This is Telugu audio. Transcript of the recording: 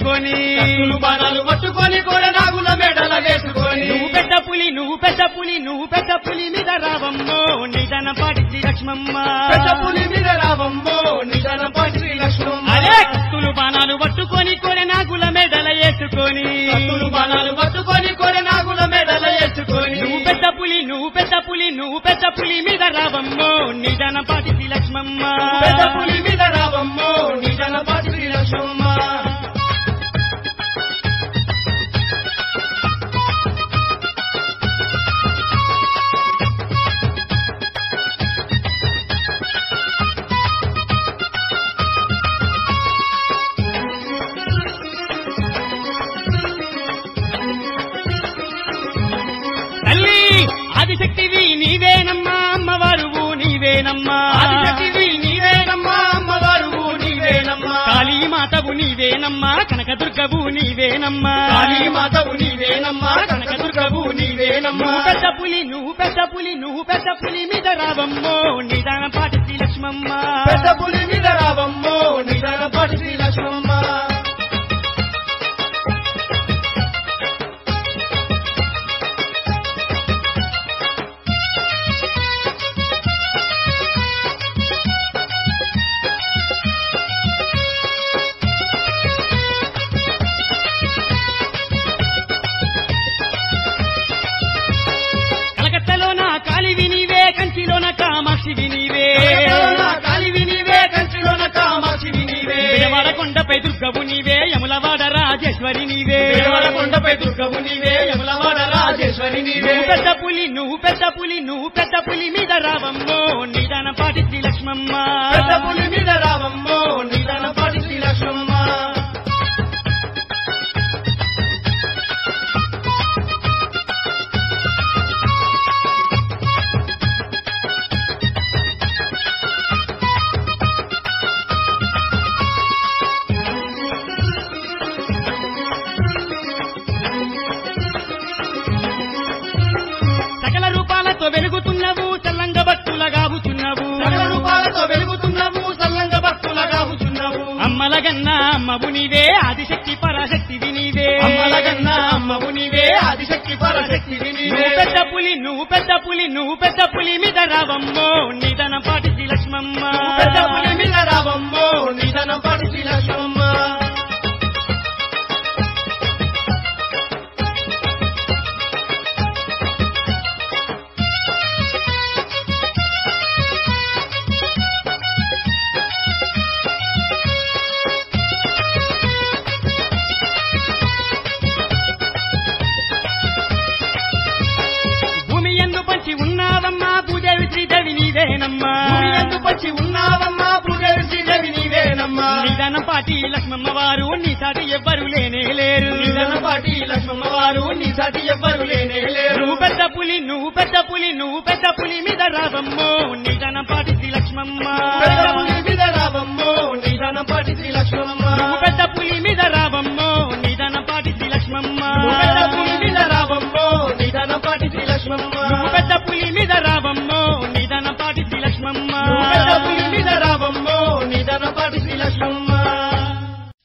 వేసుకొని కత్తులు బాణాలు పట్టుకొని కూడా నాగుల మెడల వేసుకొని నువ్వు పెద్ద పులి నువ్వు పెద్ద పులి నువ్వు పెద్ద పులి మీద రావమ్మో నిదన పాటి శ్రీ లక్ష్మమ్మ పెద్ద పులి మీద రావమ్మో నిజాన పాటి శ్రీ లక్ష్మమ్మ అరే కత్తులు బాణాలు పట్టుకొని కొరె నాగుల మెడల వేసుకొని కత్తులు బాణాలు పట్టుకొని కూడా నాగుల మెడల వేసుకొని నువ్వు పెద్ద పులి నువ్వు పెద్ద పులి నువ్వు పెద్ద పులి మీద రావమ్మో నిదన పాటి శ్రీ లక్ష్మమ్మ పెద్ద పులి మీద రావమ్మో నిజాన పాటి శ్రీ లక్ష్మమ్మ తల్లి ఆదిశక్తివి నీవేనమ్మా అమ్మవారువు నీవేనమ్మా ఆదిశక్తివి నీవేనమ్మా అమ్మవారు నీవేనమ్మా కాళీమాతవు నీవేనమ్మా కనకదుర్గవు నీవేనమ్మా కాళీమాతవు నీవేనమ్మా కనకదుర్గవు నీవేనమ్మా నువ్వు పెద్ద పులి నువ్వు పెద్ద పులి నువ్వు పెద్ద పులి మీద రావమ్మో నిదాన పాటి శ్రీ లక్ష్మమ్మ పెద్ద పులి మీద రావమ్మో నిజాన పాటి శ్రీ లక్ష్మమ్మ కలకత్తలోన కాలివి నీవే కంచిలోన కామాక్షివి నీవే కాలివి నీవే కంచిలోన కామాక్షివి నీవే విజయవాడ కొండపై దుర్గవు నీవే యములవాడ రాజేశ్వరి నీవే విజయవాడ కొండపై దుర్గవు నీవే యములవాడ రాజేశ్వరి నీవే నువ్వు పెద్ద పులి నువ్వు పెద్ద పులి నువ్వు పెద్ద పులి మీద రావమ్మో నిదాన పాటి శ్రీ లక్ష్మమ్మ పెద్ద పులి మీద రావమ్మో నిజాన పాటి శ్రీ లక్ష్మమ్మ సకల రూపాలతో వెలుగుతున్నవు చల్లంగ భక్తుల గావుతున్నవు సకల రూపాలతో వెలుగుతున్నావు సల్లంగ భక్తుల గావుచున్నావు అమ్మల గన్న అమ్మవు నీవే ఆదిశక్తి పరాశక్తివి నీవే అమ్మలగన్న అమ్మవు నీవే ఆదిశక్తి పరశక్తివి నీవే నువ్వు పెద్ద పులి నువ్వు పెద్ద పులి నువ్వు పెద్ద పులి మీద రావమ్మో నిదన పాటి శ్రీ లక్ష్మమ్మ పెద్ద పులి మీద రావమ్మో నిజాన పాటి శ్రీ లక్ష్మమ్మ భూమి ఎందు పంచి ఉన్నావమ్మా భూదేవి శ్రీదేవి నీవేనమ్మా భూమి ఎందు పచ్చి ఉన్నావమ్మా భూదేవి శ్రీదేవి నీవేనమ్మా నిదన పాటి లక్ష్మమ్మ వారు నీ సాటి ఎవ్వరు లేనే లేరు నిజాన పాటి లక్ష్మమ్మ వారు నీ సాటి ఎవ్వరు లేనే లేరు నువ్వు పెద్ద పులి నువ్వు పెద్ద పులి నువ్వు పెద్ద పులి మీద రావమ్మో నిదన పాటి శ్రీ లక్ష్మమ్మ పెద్ద పులి మీద రావమ్మో నిజాన పాటి శ్రీ లక్ష్మమ్మ నువ్వు పెద్ద పులి మీద రావమ్మో నిదన పాటి శ్రీ లక్ష్మమ్మ పెద్ద పులి మీద రావమ్మో నిజాన పాటి శ్రీ లక్ష్మమ్మ నువ్వు పెద్ద పులి మీద రావమ్మో నిదన పాటి శ్రీ లక్ష్మమ్మ